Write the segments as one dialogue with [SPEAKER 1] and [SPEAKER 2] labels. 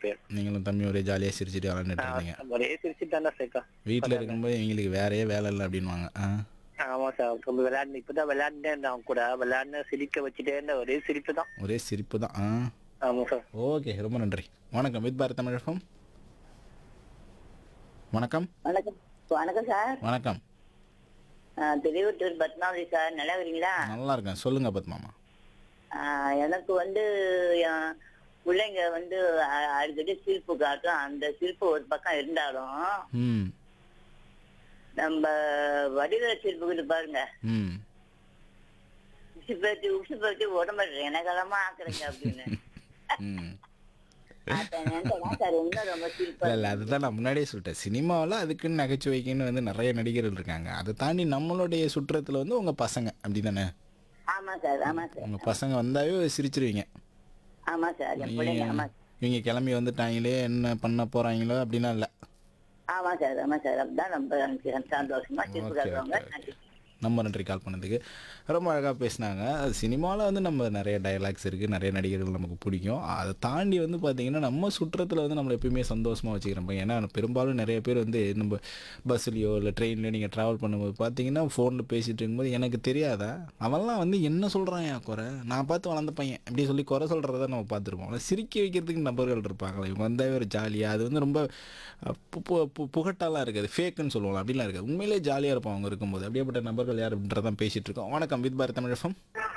[SPEAKER 1] பேர்
[SPEAKER 2] நீங்களும் தம்பி ஒரே ஜாலியாக சிரிச்சிட்டு விளாண்டுட்டு
[SPEAKER 1] ஆ,
[SPEAKER 2] இருந்தீங்க
[SPEAKER 1] ஒரே சிரிச்சுட்டு தானே சேர்க்கா
[SPEAKER 2] வீட்டில் இருக்கும்போது இவங்களுக்கு வேறையே வேலை இல்லை அப்படின்வாங்க ஆ
[SPEAKER 1] ஆமா சார் ரொம்ப விளையாண்டு இப்பதான் விளையாண்டே இருந்தேன் அவன் கூட விளையாண்டு சிரிக்க வச்சுட்டே இருந்த ஒரே சிரிப்பு தான்
[SPEAKER 2] ஒரே சிரிப்பு தான் ஆ
[SPEAKER 1] ஆமா சார்
[SPEAKER 2] ஓகே ரொம்ப நன்றி வணக்கம் வித் பாரத் தமிழகம் வணக்கம்
[SPEAKER 3] வணக்கம் வணக்கம் சார்
[SPEAKER 2] வணக்கம்
[SPEAKER 3] திருவட்டூர் பத்மாவதி சார் நல்லா இருக்கிறீங்களா
[SPEAKER 2] நல்லா இருக்கேன் சொல்லுங்க பத்மாமா
[SPEAKER 3] ஆஹ் எனக்கு வந்து என் பிள்ளைங்க வந்து அ- அடிக்கடி சிரிப்பு காட்டும் அந்த சிரிப்பு ஒரு பக்கம் இருந்தாலும்
[SPEAKER 2] ம்
[SPEAKER 3] நம்ம வடிவேல சிரிப்பு கிட்ட பாருங்க
[SPEAKER 2] ம்
[SPEAKER 3] உசு பேட்டி உசு பேட்டி உடம்பு எனக்கெல்லாமா ஆக்குறீங்க அப்படின்னு
[SPEAKER 2] ம்
[SPEAKER 3] அப்ப நினைச்சேன் சார் இன்னும் ரொம்ப சிரிப்பா
[SPEAKER 2] இல்லை இல்லை அதுதான் நான் முன்னாடியே சொல்லிட்டேன் சினிமாவில் அதுக்குன்னு நகைச்சுவைக்குன்னு வந்து நிறைய நடிகர்கள் இருக்காங்க அதை தாண்டி நம்மளுடைய சுற்றத்தில் வந்து உங்கள் பசங்க அப்படி தானே
[SPEAKER 3] ஆமா சார் ஆமா சார்
[SPEAKER 2] உங்கள் பசங்க வந்தாவே சிரிச்சிருவீங்க
[SPEAKER 3] ஆமா சார் என் பிள்ளைங்க ஆமா
[SPEAKER 2] இவங்க கிளம்பி வந்துட்டாங்களே என்ன பண்ண போகிறாங்களோ அப்படின்னா இல்லை
[SPEAKER 3] ஆமா சார் ஆமா சார் அப்படிதான் நம்ம எனக்கு சந்தோஷமா சிரிப்பு
[SPEAKER 2] ஓகே
[SPEAKER 3] காட்டுவாங்க
[SPEAKER 2] ஓகே
[SPEAKER 3] நன்றி.
[SPEAKER 2] நம்ம நன்றி கால் பண்ணதுக்கு ரொம்ப அழகாக பேசினாங்க சினிமாவில் வந்து நம்ம நிறைய டயலாக்ஸ் இருக்குது நிறைய நடிகர்கள் நமக்கு பிடிக்கும் அதை தாண்டி வந்து பார்த்திங்கன்னா நம்ம சுற்றத்தில் வந்து நம்மளை எப்பயுமே சந்தோஷமாக வச்சுக்கிறோம் ஏன்னா பெரும்பாலும் நிறைய பேர் வந்து நம்ம பஸ்லேயோ இல்லை ட்ரெயின்லையோ நீங்கள் ட்ராவல் பண்ணும்போது பார்த்தீங்கன்னா ஃபோனில் பேசிகிட்டு இருக்கும்போது எனக்கு தெரியாதா அவன்லாம் வந்து என்ன சொல்கிறான் என் குறை நான் பார்த்து வளர்ந்த பையன் இப்படி சொல்லி குறை சொல்கிறத நம்ம பார்த்துருப்போம் ஆனால் சிரிக்க வைக்கிறதுக்கு நபர்கள் இருப்பாங்களே இவங்க வந்தாவே ஒரு ஜாலியாக அது வந்து ரொம்ப அஹ், பு- பு- பு- புகட்டாலாம் இருக்காது ஃபேக்குன்னு சொல்லுவாங்க அப்படிலாம் இருக்காது உண்மையிலே ஜாலியாக இருப்பாங்க அவங்க இருக்கும்போது அப்படியேப்பட்ட நபர்கள் யார் அப்படின்றதான் பேசிட்டு இருக்கோம் வணக்கம் வித் பாரத் தமிழகம்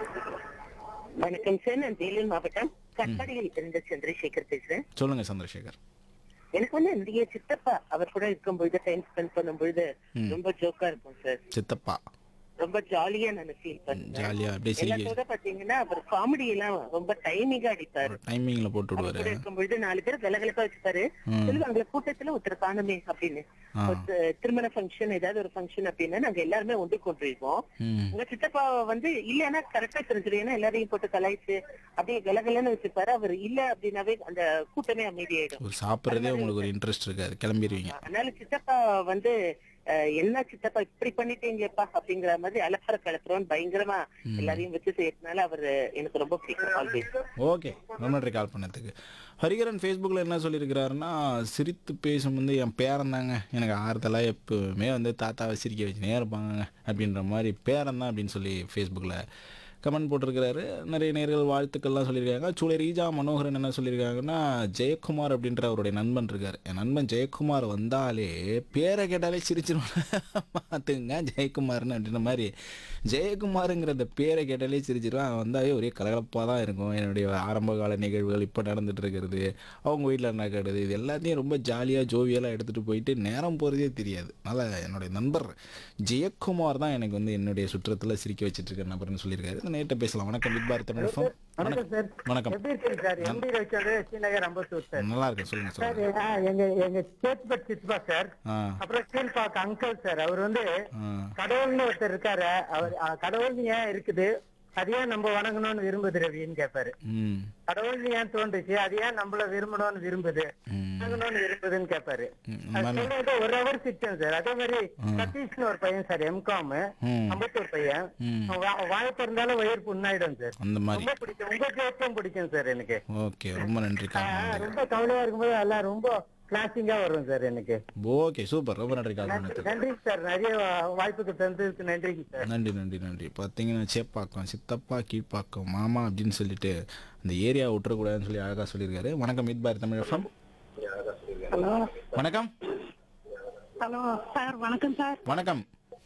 [SPEAKER 4] வணக்கம் சார் நான் வேலூர் மாவட்டம் கட்டடியில் இருந்த சந்திரசேகர் பேசுறேன்
[SPEAKER 2] சொல்லுங்கள் சந்திரசேகர்
[SPEAKER 4] எனக்கு வந்து என்னுடைய சித்தப்பா அவர் கூட இருக்கும் பொழுது டைம் ஸ்பெண்ட் பண்ணும் பொழுது ரொம்ப ஜோக்கா இருக்கும் சார்
[SPEAKER 2] சித்தப்பா
[SPEAKER 4] ரொம்ப ஜாலியா நான் ஃபீல் பண்ணேன்
[SPEAKER 2] ஜாலியாக அப்படியே சிரிக்க
[SPEAKER 4] எல்லாத்தோட பாத்தீங்கன்னா அவர் காமெடி எல்லாம் ரொம்ப டைமிங்கா அடிப்பாரு
[SPEAKER 2] டைமிங்கில் போட்டு
[SPEAKER 4] அவர்
[SPEAKER 2] விடுவார்
[SPEAKER 4] கூட இருக்கும் பொழுது நாலு பேர் கலகலப்பா வச்சுப்பாரு சொல்லுவாங்க கூட்டத்துல ஒருத்தர் காணுமே அப்படின்னு
[SPEAKER 2] ஆ.
[SPEAKER 4] ஒரு தி- திருமண ஃபங்க்ஷன் ஏதாவது ஒரு ஃபங்க்ஷன் அப்படின்னா நாங்க எல்லாருமே ஒன்று கொண்டிருக்கோம்
[SPEAKER 2] ம்
[SPEAKER 4] உங்க சித்தப்பா வந்து இல்லன்னா கரெக்டா தெரிஞ்சிடும் ஏன்னா எல்லாரையும் போட்டு கலாய்ச்சு அப்படியே கலகலன்னு வச்சிருப்பாரு அவர் இல்ல அப்படின்னாவே அந்த கூட்டமே அமைதியாயிடும்
[SPEAKER 2] ஒரு சாப்பிட்றதே உங்களுக்கு ஒரு இன்ட்ரெஸ்ட் இருக்காது கிளம்பிடுவீங்க
[SPEAKER 4] அதனால சித்தப்பா வந்து அஹ், என்ன சித்தப்பா இப்படி பண்ணிட்டீங்கப்பா அப்படிங்கிற மாதிரி அலப்பற கலப்புறோம் பயங்கரமா எல்லாரையும் வச்சு செய்யறதுனால அவர் எனக்கு ரொம்ப பிடிக்கும் ஆல்வேஸ்
[SPEAKER 2] ஓகே ரொம்ப நன்றி கால் பண்ணதுக்கு ஹரிகரன் ஃபேஸ்புக்கில் என்ன சொல்லியிருக்கிறாருன்னா சிரித்து பேசும் வந்து என் பேரன் தாங்க எனக்கு ஆறுதலாக எப்பவுமே வந்து தாத்தாவை சிரிக்க வச்சுனே இருப்பாங்க அப்படின்ற மாதிரி பேரன் தான் அப்படின்னு சொல்லி ஃபேஸ்புக்கில் கமெண்ட் போட்டிருக்கிறாரு நிறைய நேர்கள் வாழ்த்துக்கள்லாம் சொல்லியிருக்காங்க சூளை ரீஜா மனோகரன் என்ன சொல்லியிருக்காங்கன்னா ஜெயக்குமார் அப்படின்ற அவருடைய நண்பன் இருக்கார் என் நண்பன் ஜெயக்குமார் வந்தாலே பேரை கேட்டாலே சிரிச்சிருவாங்க பார்த்துங்க ஜெயக்குமார்னு அப்படின்ற மாதிரி ஜெயக்குமாருங்கிற அந்த பேரை கேட்டாலே சிரிச்சிருவான் அவன் வந்தாவே ஒரே கலகலப்பாக தான் இருக்கும் என்னுடைய ஆரம்ப கால நிகழ்வுகள் இப்போ நடந்துட்டு இருக்கிறது அவங்க வீட்டில் நடக்கிறது இது எல்லாத்தையும் ரொம்ப ஜாலியாக ஜோவியலாக எடுத்துகிட்டு போயிட்டு நேரம் போகிறதே தெரியாது அதனால் என்னுடைய நண்பர் ஜெயக்குமார் தான் எனக்கு வந்து என்னுடைய சுற்றத்தில் சிரிக்க வச்சிட்டு இருக்க நபர்னு சொல்லியிருக்காரு நேற்று பேசலாம் வணக்கம் பிக் பாரத் தமிழ் FM.
[SPEAKER 5] வணக்கம் சார்
[SPEAKER 2] வணக்கம்
[SPEAKER 5] எப்படி இருக்கீங்க sir MP Ravichandra Srinagar Ambattur sir
[SPEAKER 2] நல்லா இருக்கேன் சொல்லுங்க
[SPEAKER 5] சார்
[SPEAKER 2] சொல்லுங்க
[SPEAKER 5] ஆ, எங்க எங்க சேத்பட் சித்பா சார்
[SPEAKER 2] ஆ
[SPEAKER 5] அப்புறம் கீழ்பாக்க அங்கிள் சார் அவர் வந்து
[SPEAKER 2] ஆ
[SPEAKER 5] கடவுள்னு ஒருத்தர் இருக்காரு அவர் ஆ, கடவுள்னு ஏன் இருக்குது அது ஏன் நம்ம வணங்கணும்னு விரும்புது ரவின்னு கேட்பாரு
[SPEAKER 2] ம்
[SPEAKER 5] கடவுள்னு ஏன் தோன்றுச்சு அது ஏன் நம்மள விரும்பணும்னு விரும்புது
[SPEAKER 2] ம்
[SPEAKER 5] வணங்கணும்னு விரும்புதுன்னு கேட்பாரு
[SPEAKER 2] ம்,
[SPEAKER 5] அது
[SPEAKER 2] மன-
[SPEAKER 5] சொல்றது ஒரு ஹவர் சிஸ்டம் சார் அதே மாதிரி சதீஷ்னு ஒரு பையன் சார் எம்காம்
[SPEAKER 2] ம்
[SPEAKER 5] அம்பத்தூர் பையன்
[SPEAKER 2] ம்
[SPEAKER 5] வாய் திறந்தாலும் வயிறு புண்ணாயிடும் சார்
[SPEAKER 2] அந்த மாதிரி
[SPEAKER 5] ரொம்ப பிடிக்கும் உங்க ஜோக்கம் பிடிக்கும் சார் எனக்கு
[SPEAKER 2] ஓகே ரொம்ப நன்றி கால்
[SPEAKER 5] ஆ,
[SPEAKER 2] பண்ணதுக்கு
[SPEAKER 5] ரொம்ப கவலையா இருக்கும்போது எல்லாம் ரொம்ப கிளாசிங்கா வரும் சார் எனக்கு
[SPEAKER 2] ஓகே சூப்பர் ரொம்ப நன்றி கால் பண்ணதுக்கு
[SPEAKER 5] நன்றி சார் நிறைய வா- வாய்ப்புக்கு தந்ததுக்கு நன்றிங்க சார்
[SPEAKER 2] நன்றி நன்றி நன்றி பார்த்தீங்கன்னா சேப்பாக்கம் சித்தப்பா கீழ்ப்பாக்கம் மாமா அப்படின்னு சொல்லிட்டு அந்த ஏரியா விட்டுறக்கூடாதுன்னு சொல்லி அழகாக சொல்லியிருக்காரு வணக்கம் மீட் பார் தமிழ் FM.
[SPEAKER 4] ஹலோ
[SPEAKER 2] வணக்கம்
[SPEAKER 4] ஹலோ சார் வணக்கம் சார்
[SPEAKER 2] வணக்கம்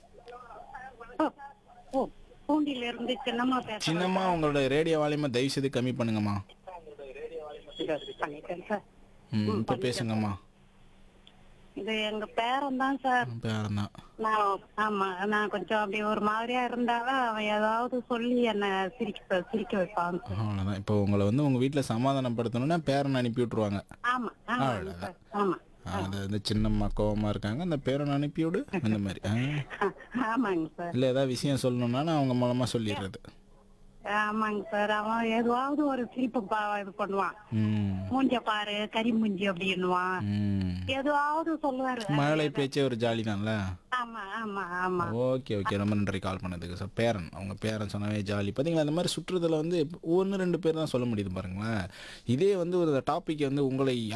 [SPEAKER 4] ஓ பூண்டியில இருந்து சின்னம்மா பேசுறேன்
[SPEAKER 2] சின்னம்மா உங்களோட ரேடியோ வால்யூமை தயவு செய்து கம்மி பண்ணுங்கம்மா
[SPEAKER 4] பண்ணிட்டேன் சார்
[SPEAKER 2] ம் இப்போ பேசுங்கம்மா
[SPEAKER 4] இது எங்க பேரன் தான் சார்
[SPEAKER 2] பேரன் தான்
[SPEAKER 4] நான் ஆமா நான் கொஞ்சம் அப்படி ஒரு மாதிரியா இருந்தாலும் அவன் ஏதாவது சொல்லி என்ன சிரிக்க சிரிக்க வைப்பான்
[SPEAKER 2] அவ்வளோதான் இப்போ உங்களை வந்து உங்கள் வீட்டில் சமாதானப்படுத்தணும்னா பேரன் அனுப்பி விட்ருவாங்க
[SPEAKER 4] ஆமா ஆமா சார் ஆமா
[SPEAKER 2] அது வந்து சின்னம்மா கோவமாக இருக்காங்க அந்த பேரன் அனுப்பி விடு அந்த மாதிரி ஆ
[SPEAKER 4] ஆ, ஆமாங்க சார்
[SPEAKER 2] இல்லை ஏதாவது விஷயம் சொல்லணும்னா நான் அவங்க மூலமாக சொல்லிடுறது
[SPEAKER 4] ஆமாங்க சார் அவன் எதுவாவது ஒரு சிரிப்பு பா- இது பண்ணுவான்
[SPEAKER 2] ம்
[SPEAKER 4] மூஞ்ச பாரு கறி மூஞ்சி அப்படின்னுவான்
[SPEAKER 2] ம்
[SPEAKER 4] எதுவாவது சொல்லுவாரு
[SPEAKER 2] மழலை பேச்சே ஒரு ஜாலி தான்ல
[SPEAKER 4] ஆமா ஆமா ஆமா
[SPEAKER 2] ஓகே ஓகே ரொம்ப நன்றி கால் பண்ணதுக்கு சார் பேரன் அவங்க பேரன் சொன்னவே ஜாலி பார்த்தீங்களா இந்த மாதிரி சுற்றுறதுல வந்து ஒன்று ரெண்டு பேர் தான் சொல்ல முடியுது பாருங்களேன் இதே வந்து ஒரு டாபிக் வந்து உங்களை